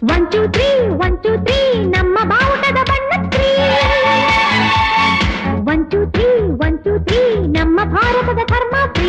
One two three one two three ನಮ್ಮ ಬಾವುಟದ ಬಣ್ಣ three one two three one two three ನಮ್ಮ ಭಾರತದ ಧರ್ಮ ತ್ರೀ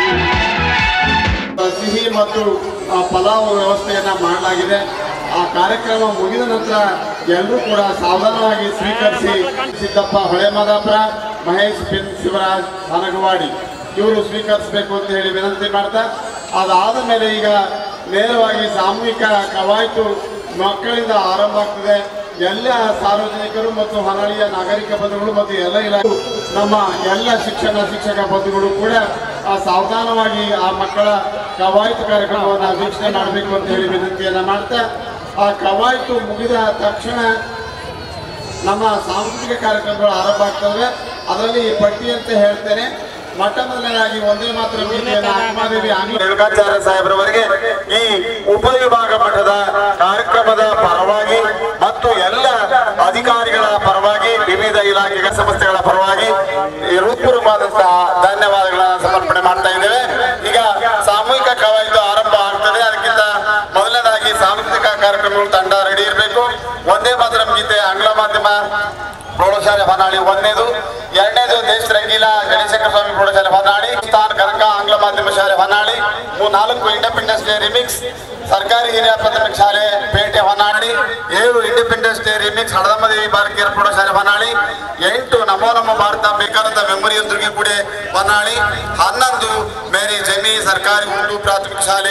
ಸಿಹಿ ಮತ್ತು ಆ, ಪಲಾವ್ ವ್ಯವಸ್ಥೆಯನ್ನ ಮಾಡಲಾಗಿದೆ ಆ ಕಾರ್ಯಕ್ರಮ ಮುಗಿದ ನಂತರ ಎಲ್ಲರೂ ಕೂಡ ಸಾವಧಾನವಾಗಿ ಸ್ವೀಕರಿಸಿ ಸಿದ್ದಪ್ಪ ಹೊಳೆಮಾದಾಪುರ ಮಹೇಶ್ ಬಿನ್ ಶಿವರಾಜ್ ಹನಗವಾಡಿ ಇವರು ಸ್ವೀಕರಿಸಬೇಕು ಅಂತ ಹೇಳಿ ವಿನಂತಿ ಮಾಡ್ತಾ ಅದಾದ ಮೇಲೆ ಈಗ ನೇರವಾಗಿ ಸಾಮೂಹಿಕ ಕವಾಯತು ಮಕ್ಕಳಿಂದ ಆರಂಭ ಆಗ್ತದೆ ಎಲ್ಲ ಸಾರ್ವಜನಿಕರು ಮತ್ತು ಹೊನ್ನಾಳಿಯ ನಾಗರಿಕ ಬಂಧುಗಳು ಮತ್ತು ಎಲ್ಲ ಇಲಾಖೆ ನಮ್ಮ ಎಲ್ಲ ಶಿಕ್ಷಣ ಶಿಕ್ಷಕ ಬಂಧುಗಳು ಕೂಡ ಆ ಸಾವಧಾನವಾಗಿ ಆ ಮಕ್ಕಳ ಕವಾಯತು ಕಾರ್ಯಕ್ರಮವನ್ನು ವೀಕ್ಷಣೆ ಮಾಡಬೇಕು ಅಂತ ಹೇಳಿ ವಿನಂತಿಯನ್ನ ಮಾಡ್ತಾ ಆ ಕವಾಯತು ಮುಗಿದ ತಕ್ಷಣ ನಮ್ಮ ಸಾಂಸ್ಕೃತಿಕ ಕಾರ್ಯಕ್ರಮಗಳು ಆರಂಭ ಆಗ್ತವೆ ಅದರಲ್ಲಿ ಈ ಪಟ್ಟಿ ಅಂತ ಹೇಳ್ತೇನೆ ಮೊಟ್ಟ ಮೊದಲನೇದಾಗಿ ಒಂದೇ ಮಾತ್ರ ಗೀತೆಯನ್ನು ಅಕ್ಕಮಾದೇವಿ ಆಂಗ್ಲ ರೇಣುಕಾಚಾರ್ಯ ಸಾಹೇಬ್ರವರಿಗೆ ಈ ಉಪವಿಭಾಗ ಮಟ್ಟದ ಕಾರ್ಯಕ್ರಮದ ಪರವಾಗಿ ಮತ್ತು ಎಲ್ಲ ಅಧಿಕಾರಿಗಳ ಪರವಾಗಿ ವಿವಿಧ ಇಲಾಖೆಗಳ ಸಂಸ್ಥೆಗಳ ಪರವಾಗಿ ಈ ಹೃತ್ಪೂರ್ವವಾದಂತಹ ಧನ್ಯವಾದಗಳನ್ನ ಸಮರ್ಪಣೆ ಮಾಡ್ತಾ ಇದ್ದೇವೆ ಈಗ ಸಾಮೂಹಿಕ ಕವಾಯತು ಆರಂಭ ಆಗ್ತದೆ ಅದಕ್ಕಿಂತ ಮೊದಲನೇದಾಗಿ ಸಾಂಸ್ಕೃತಿಕ ಕಾರ್ಯಕ್ರಮಗಳು ತಂಡ ರೆಡಿ ಇರಬೇಕು ಒಂದೇ ಮಾತ್ರ ಗೀತೆ ಆಂಗ್ಲ ಮಾಧ್ಯಮ ಪ್ರೌಢಶಾಲೆ ಹೊನ್ನಾಳಿ ಒಂದನೇದು ಎರಡನೇದು ದೇಶ ರಂಗೀಲ ಗಣೇಶಂಕರ ಸ್ವಾಮಿ ಪ್ರೌಢಶಾಲೆ ಹೊನ್ನಾಳಿ ಸ್ಥಾನ ಕನಕ ಆಂಗ್ಲ ಮಾಧ್ಯಮ ಶಾಲೆ ಹೊನ್ನಾಳಿ ಮೂ- ನಾಲ್ಕು ಇಂಡಿಪೆಂಡೆನ್ಸ್ ಡೇ ರಿಮಿಕ್ಸ್ ಸರ್ಕಾರಿ ಹಿರಿಯ ಪ್ರಾಥಮಿಕ ಶಾಲೆ ಪೇಟೆ ಹೊನ್ನಾಳಿ ಏಳು ಇಂಡಿಪೆಂಡೆನ್ಸ್ ಡೇ ರಿಮಿಕ್ಸ್ ಹಳದಮ್ಮದೇವಿ ಬಾಲಕಿಯರ ಪ್ರೌಢಶಾಲೆ ಹೊನ್ನಾಳಿ ಎಂಟು ನಮೋ ನಮ್ಮ ಭಾರತ ಬೇಕಾದಂತ ಮೆಮೊರಿಯಲ್ ದುರ್ಗಿಗುಡಿ ಹೊನ್ನಾಳಿ ಹನ್ನೊಂದು ಮೇರಿ ಜಮಿ ಸರ್ಕಾರಿ ಉರ್ದು ಪ್ರಾಥಮಿಕ ಶಾಲೆ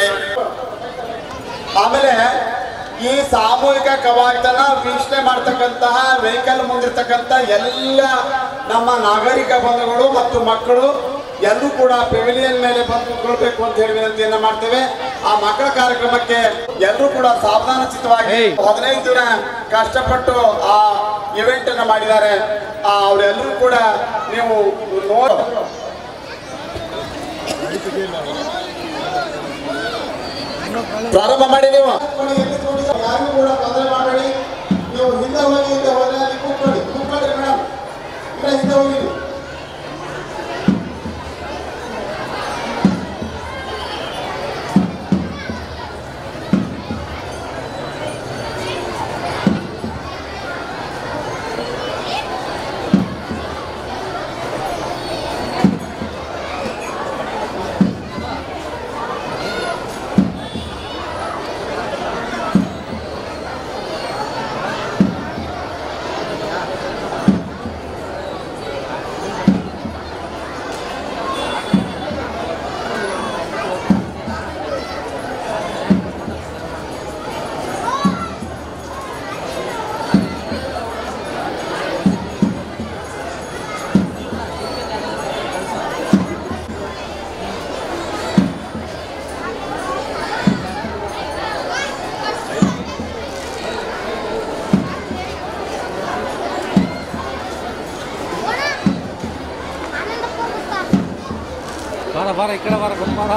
ಆಮೇಲೆ ಈ ಸಾಮೂಹಿಕ ಕವಾಯತನ ವೀಕ್ಷಣೆ ಮಾಡ್ತಕ್ಕಂತಹ ವೆಹಿಕಲ್ ಮುಂದಿರ್ತಕ್ಕಂಥ ಎಲ್ಲ ನಮ್ಮ ನಾಗರಿಕ ಬಂಧುಗಳು ಮತ್ತು ಮಕ್ಕಳು ಎಲ್ಲರೂ ಕೂಡ ಪೆವಿಲಿಯನ್ ಮೇಲೆ ಬಂದು ಕುತ್ಕೊಳ್ಬೇಕು ಅಂತ ಹೇಳಿ ವಿನಂತಿಯನ್ನ ಮಾಡ್ತೇವೆ ಆ ಮಕ್ಕಳ ಕಾರ್ಯಕ್ರಮಕ್ಕೆ ಎಲ್ಲರೂ ಕೂಡ ಸಾವಧಾನ ಚಿತ್ತವಾಗಿ ಹದಿನೈದು ದಿನ ಕಷ್ಟಪಟ್ಟು ಆ ಇವೆಂಟ್ ಅನ್ನ ಮಾಡಿದ್ದಾರೆ ಆ ಅವರೆಲ್ಲರೂ ಕೂಡ ನೀವು ನೋಡ ಪ್ರಾರಂಭ ಮಾಡಿ ನೀವು ಯಾರಿಗೂ ಕೂಡ ತೊಂದರೆ ಮಾಡಬೇಡಿ ನೀವು ಹಿಂದೆ ಹೋಗಿ ಹಿಂದೆ ಹೋದ್ರೆ ಅಲ್ಲಿ ಕೂತ್ಕೊಳ್ಳಿ ಕೂತ್ಕೊಳ್ಳಿ ಮೇಡಮ್ ಇಲ್ಲ ಹಿಂದೆ ಹೋಗಿ ನೀವು. ಬಾರ ಬಾರ ಈ ಕಡೆ ಬಾರ ಬಾರ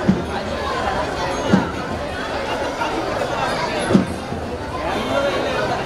¡Vamos!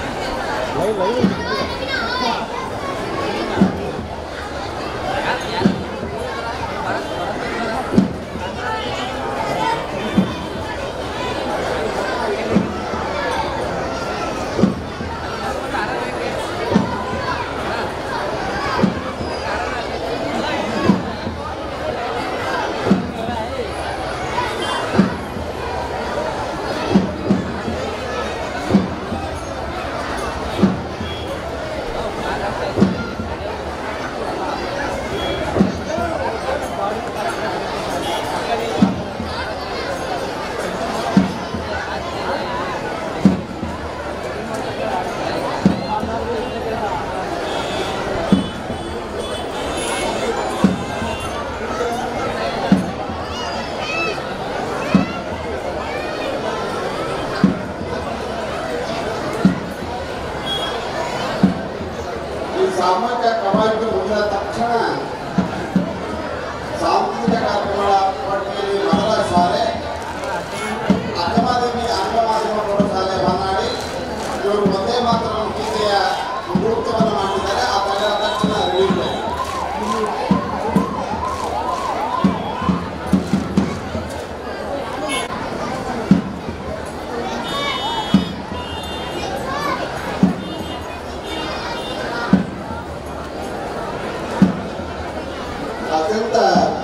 ಅತ್ಯಂತ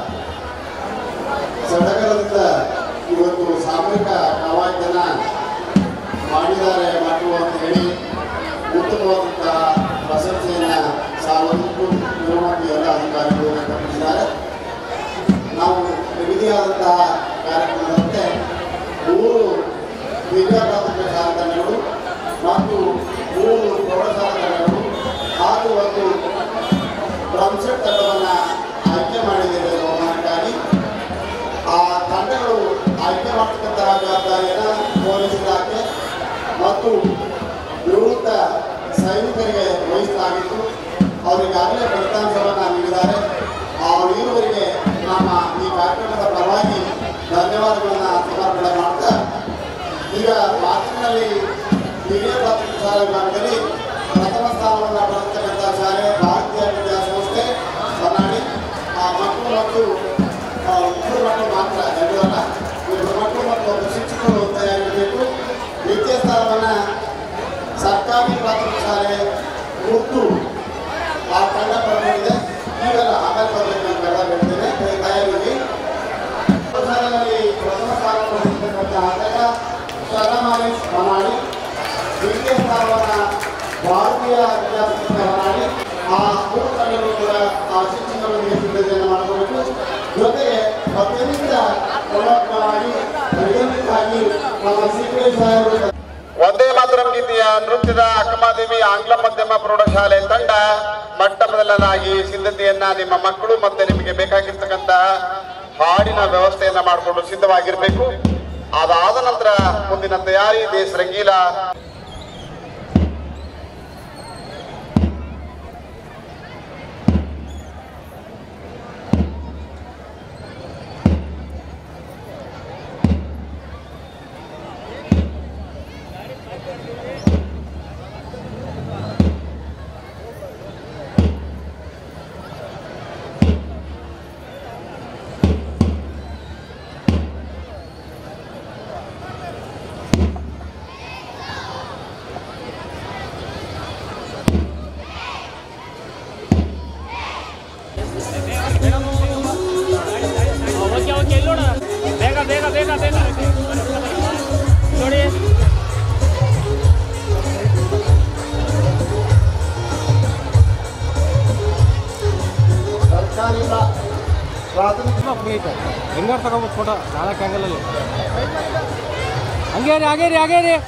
ಸಡಗರದಿಂದ ಇವತ್ತು ಸಾಮೂಹಿಕ ಕವಾಯತನ ಮಾಡಿದ್ದಾರೆ ಮಕ್ಕಳು ಅಂತ ಹೇಳಿ ಉತ್ತಮವಾದಂತಹ ಪ್ರಶಂಸೆಯನ್ನು ಸಾರ್ವಜನಿಕರು ನಿಯಮಾತಿ ಎಲ್ಲ ಅಧಿಕಾರಿಗಳು ವ್ಯಕ್ತಪಡಿಸಿದ್ದಾರೆ ನಾವು ನಿಗದಿಯಾದಂತಹ ಕಾರ್ಯಕ್ರಮದಂತೆ ಮೂರು ಹಿರಿಯ ಪ್ರಾಥಮಿಕ ಶಾಲಾ ತಂಡಗಳು ಮತ್ತು ಮೂರು ಪ್ರೌಢಶಾಲಾ ತಂಡಗಳು ಹಾಗೂ ಒಂದು ಡ್ರಮ್ಸೆಟ್ ತಂಡವನ್ನು ಆಯ್ಕೆ ಮಾಡಿದ್ದೇವೆ ಬಹುಮಾನಕ್ಕಾಗಿ ಆ ತಂಡಗಳು ಆಯ್ಕೆ ಮಾಡತಕ್ಕಂತಹ ಜವಾಬ್ದಾರಿಯನ್ನು ಪೊಲೀಸ್ ಇಲಾಖೆ ಮತ್ತು ನಿವೃತ್ತ ಸೈನಿಕರಿಗೆ ವಹಿಸಲಾಗಿತ್ತು ಅವರಿಗಾಗಲೇ ಫಲಿತಾಂಶವನ್ನು ನೀಡಿದ್ದಾರೆ ಆ ಇರುವರಿಗೆ ನಮ್ಮ ಈ ಕಾರ್ಯಕ್ರಮದ ಪರವಾಗಿ ಧನ್ಯವಾದಗಳನ್ನು ಸಮರ್ಪಣೆ ಮಾಡ್ತಾ ಈಗ ಮಾತಿನಲ್ಲಿ ಹಿರಿಯ ಪ್ರಾಥಮಿಕ ಶಾಲಾ ವಿಭಾಗದಲ್ಲಿ ಪ್ರಥಮ ಸ್ಥಾನವನ್ನು ಪಡೆದಿರ್ತಕ್ಕಂಥ ಶಾಲೆ ಭಾರತೀಯ ವಿದ್ಯಾಸಂಸ್ಥೆ ಹೊನ್ನಾಳಿ ಆ ಮಕ್ಕಳು ಮತ್ತು ಆ, ಇಬ್ಬರು ಮಕ್ಕಳು ಮಾತ್ರ ಎಲ್ಲರಲ್ಲ ಇಬ್ಬರು ಮಕ್ಕಳು ಮತ್ತು ಒಬ್ಬ ಶಿಕ್ಷಕರು ತಯಾರಿರಬೇಕು ದ್ವಿತೀಯ ಸ್ಥಾನವನ್ನು ಸರ್ಕಾರಿ ಪ್ರಾಥಮಿಕ ಶಾಲೆ ಉರ್ದು ಆ ತಂಡ ಪಡೆದಿದೆ ಈಗಲ್ಲ ಆಮೇಲೆ ಬರಬೇಕು ಅಂತ ಹೇಳ್ತೇನೆ ತಯಾರಿಗೆ ಶಾಲೆಯಲ್ಲಿ ಪ್ರಥಮ ಸ್ಥಾನ ಪಡೆದಿರ್ತಕ್ಕಂಥ ಆಟಗ ಶರಣಮಾಲಿ ಹೊನ್ನಾಳಿ ದ್ವಿತೀಯ ಸ್ಥಾನವನ್ನು ಭಾರತೀಯ ವಿದ್ಯಾಸಂಸ್ಥೆ ಹೊನ್ನಾಳಿ ಆ ಮೂರು ತಂಡಗಳು ಕೂಡ ಆ ಶಿಕ್ಷಕರೊಂದಿಗೆ ಸಿದ್ಧತೆಯನ್ನು ಮಾಡಬೇಕು ಜೊತೆಗೆ ಅತ್ಯಂತ ಪ್ರಮುಖವಾಗಿ ವೈಜ್ಞಾನಿಕವಾಗಿ ನಮ್ಮ ಸಿಪಿಐ ಸಾಹೇಬರು ಒಂದೇ ಮಾತರಂ ಗೀತೆಯ ನೃತ್ಯದ ಅಕ್ಕಮಾದೇವಿ ಆಂಗ್ಲ ಮಾಧ್ಯಮ ಪ್ರೌಢಶಾಲೆ ತಂಡ ಮೊಟ್ಟ ಮೊದಲನಾಗಿ ಸಿದ್ಧತೆಯನ್ನ ನಿಮ್ಮ ಮಕ್ಕಳು ಮತ್ತೆ ನಿಮಗೆ ಬೇಕಾಗಿರ್ತಕ್ಕಂತ ಹಾಡಿನ ವ್ಯವಸ್ಥೆಯನ್ನ ಮಾಡಿಕೊಂಡು ಸಿದ್ಧವಾಗಿರ್ಬೇಕು ಅದಾದ ನಂತರ ಮುಂದಿನ ತಯಾರಿ ದೇಶ ರಂಗೀಲ ಓಕೆ ಓಕೆ ಇಲ್ಲಿ ನೋಡ ಬೇಗ ಬೇಗ ಬೇಗ ಬೇಗ ನೋಡಿ ಸರ್ಕಾರಿ ಪ್ರಾ- ಪ್ರಾಥಮಿಕ ಫ್ರೀ ಐತೆ ಹೆಂಗಾರು ತಗೋಬೋದು ಫೋಟೋ ನಾಳೆ ಕ್ಯಾಂಗಲಲ್ಲಿ ಹಂಗೆ ರೀ ಹಾಗೇ ರೀ ಹಾಗೇ ರೀ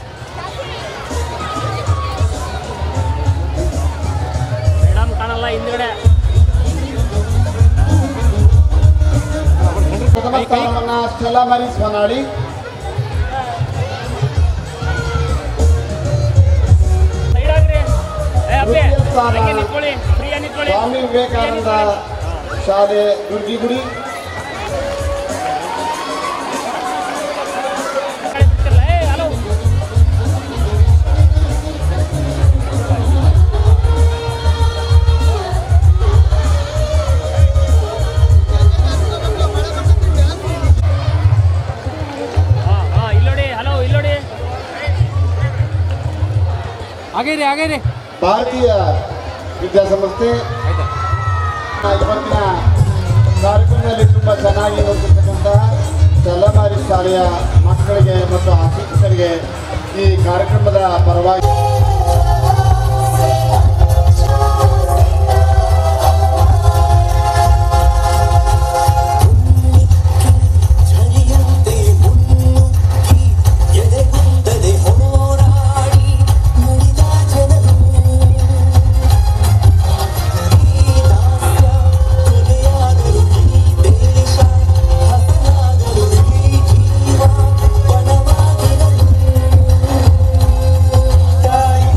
ಮೇಡಮ್ ಕಾಣಲ್ಲ ಹಿಂದ್ಗಡೆ ಪ್ರಥಮ ಸ್ಥಾನವನ್ನು ಸ್ಟೆಲ್ಲಾ ಮರೀಸ್ ಹೊನ್ನಾಳಿ ಸೈಡ್ ಆಗ್ರಿ ಏ ಅಪ್ಪಿ ದ್ವಿತೀಯ ಸ್ಥಾನ. ಹಂಗೆ ನಿಂತ್ಕೊಳ್ಳಿ ಫ್ರೀಯಾಗಿ ನಿಂತ್ಕೊಳ್ಳಿ ಸ್ವಾಮಿ ವಿವೇಕಾನಂದ ಶಾಲೆ ದುರ್ಗಿಗುಡಿ ಏ ಹಲೋ ಹಾ ಹಾ ಇಲ್ಲಿ ನೋಡಿ ಹಲೋ ಇಲ್ಲಿ ನೋಡಿ ಹಾಗೇ ರೀ ಹಾಗೇ ರೀ ಭಾರತೀಯ ವಿದ್ಯಾಸಂಸ್ಥೆ ಆಯ್ತಾ ಇವತ್ತಿನ ಕಾರ್ಯಕ್ರಮದಲ್ಲಿ ತುಂಬ ಚೆನ್ನಾಗಿ ನೋಡ್ತಿರ್ತಕ್ಕಂತಹ ಚಲಮಾರಿ ಶಾಲೆಯ ಮಕ್ಕಳಿಗೆ ಮತ್ತು ಆ ಶಿಕ್ಷಕರಿಗೆ ಈ ಕಾರ್ಯಕ್ರಮದ ಪರವಾಗಿ ಝರಿಯಂತೆ ಮುನ್ನುಗ್ಗಿ ಎದೆಗುಂದದೆ ಹೋರಾಡಿ ನುಡಿದ ಜನರು ದಾಸ್ಯ ಕೊಲೆಯಾದರು ಈ ದೇಶ ಹಸನಾದರು ಈ ಜೀವ ಪಣವಾಗಿರಲು ತಾಯಿ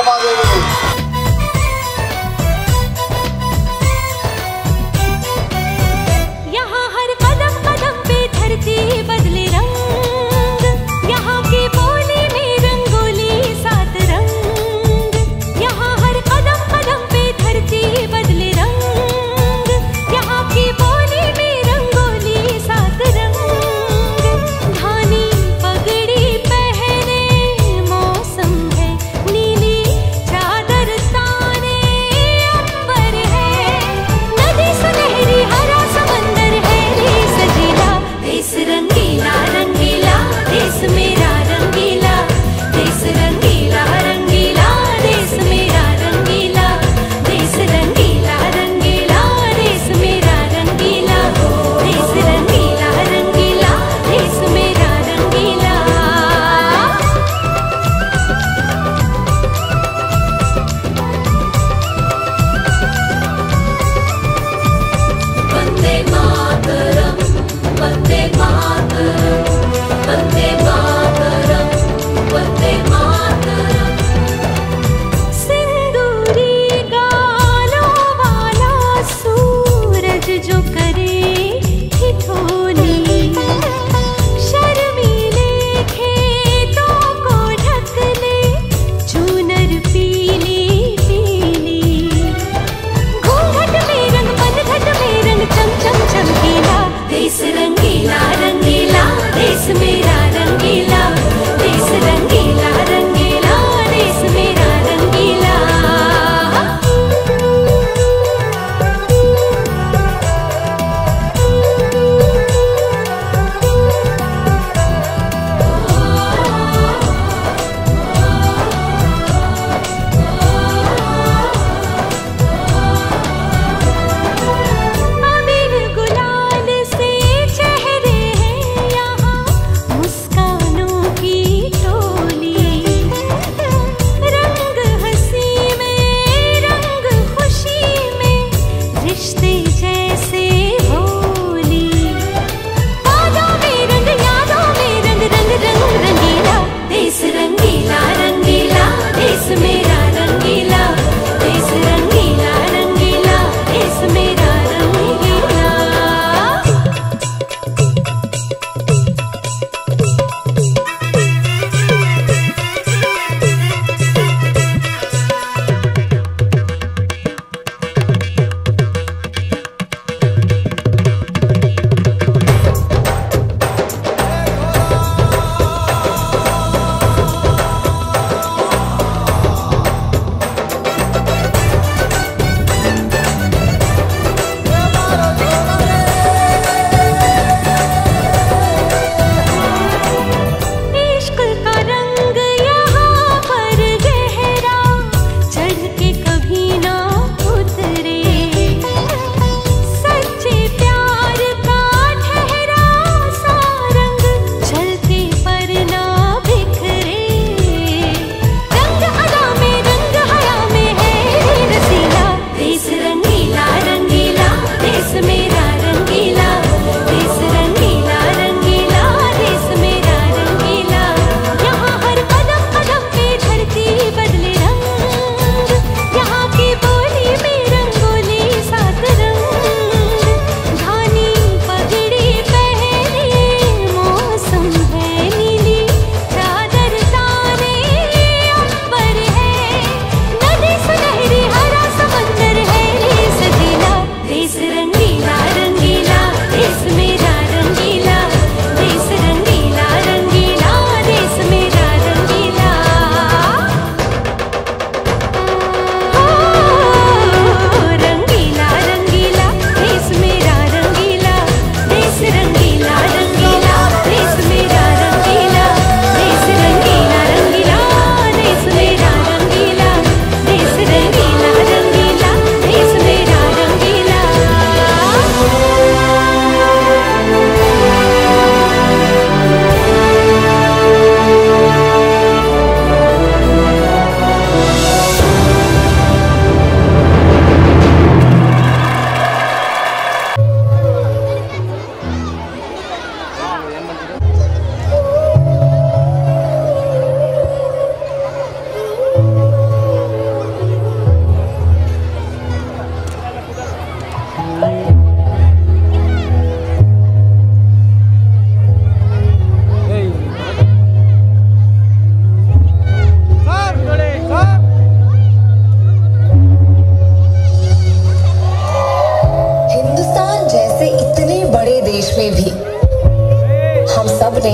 ಅಕ್ಕಮಾದೇವಿ यहाँ हर कदम कदम पे धरती बदले रंग यहाँ की बोली में रंगोली सात रंग यहाँ हर कदम कदम पे धरती बदले रंग यहाँ की बोली में रंगोली सात रंग धानी पगड़ी पहने मौसम है नीली चादर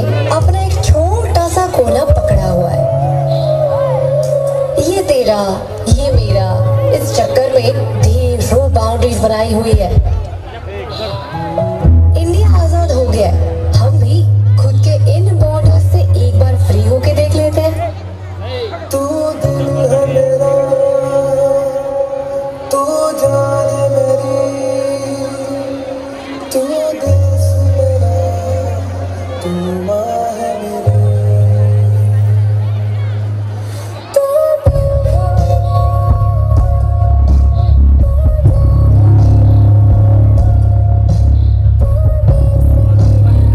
में अपना एक छोटा सा कोना पकड़ा हुआ है ये तेरा ये मेरा इस चक्कर में ढेरों बाउंड्रीज बनाई हुई है इंडिया आजाद हो गया है। हम भी खुद के इन बॉर्डर्स से एक बार फ्री होके देख लेते हैं तू दिल है मेरा तू जान है मेरी तू देश मेरा तू माँ है मेरी तू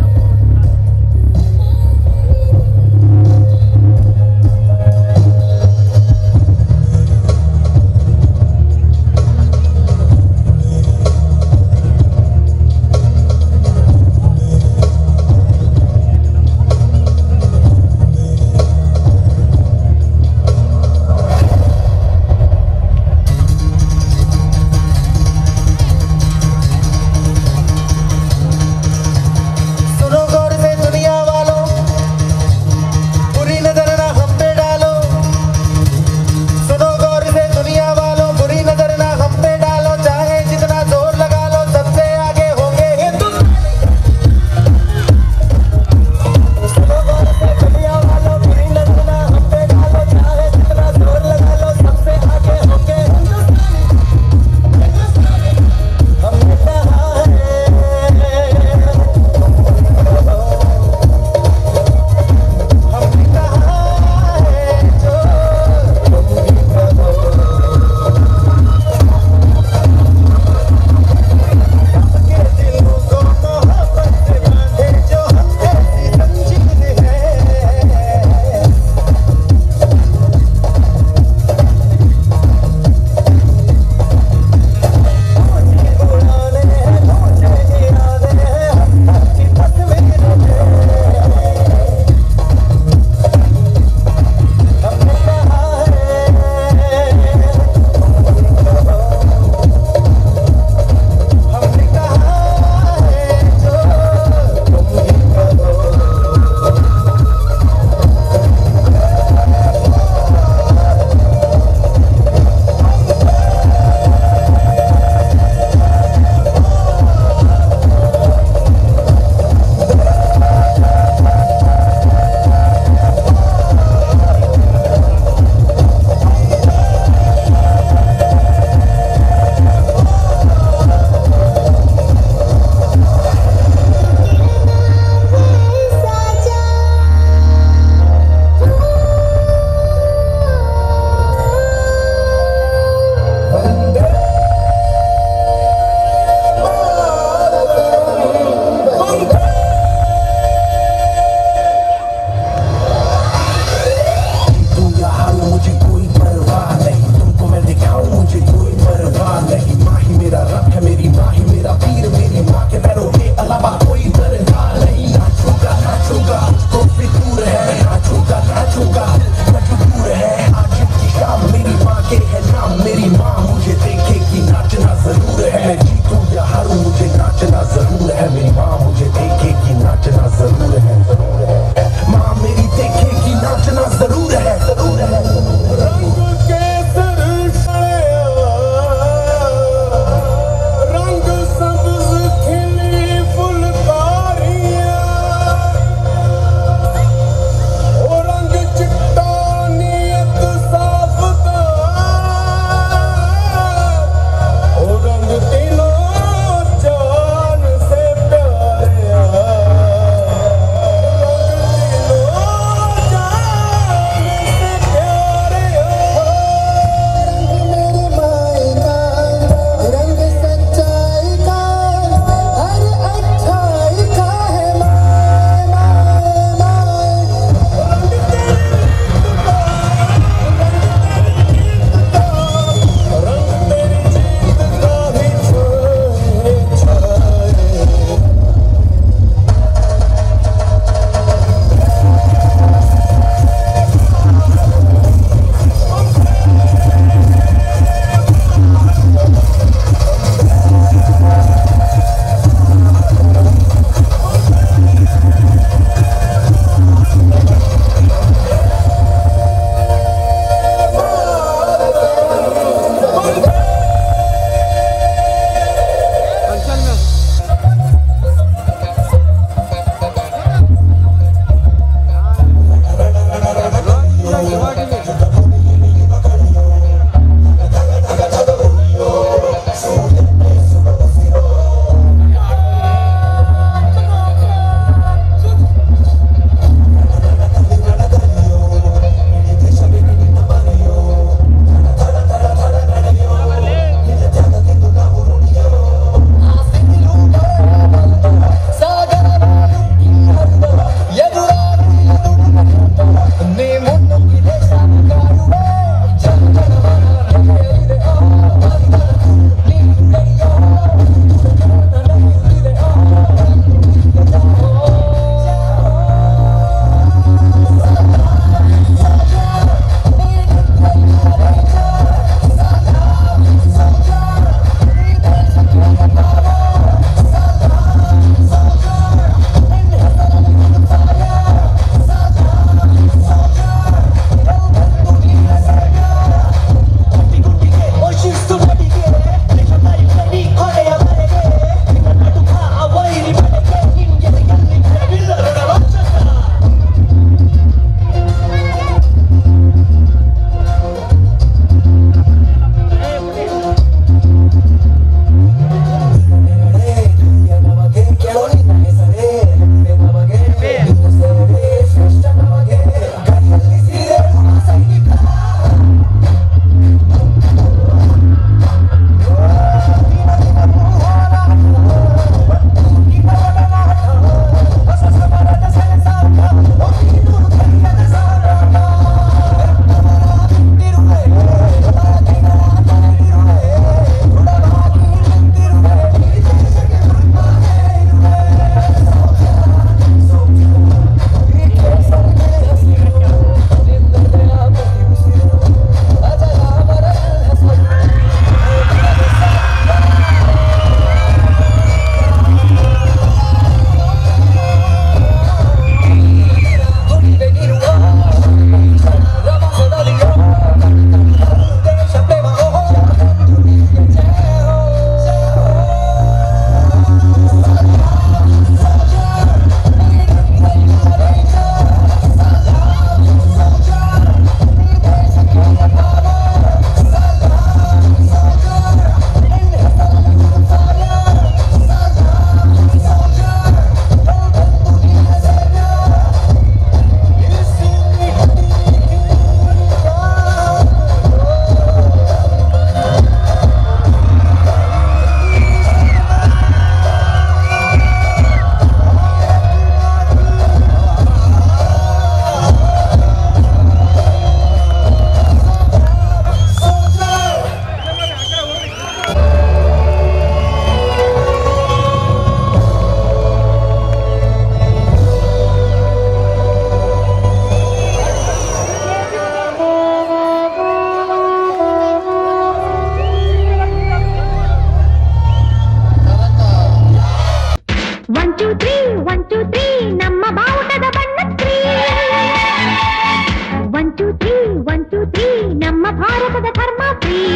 ಈ ನಮ್ಮ ಭಾರತದ ಧರ್ಮ ಪ್ರೀತಿ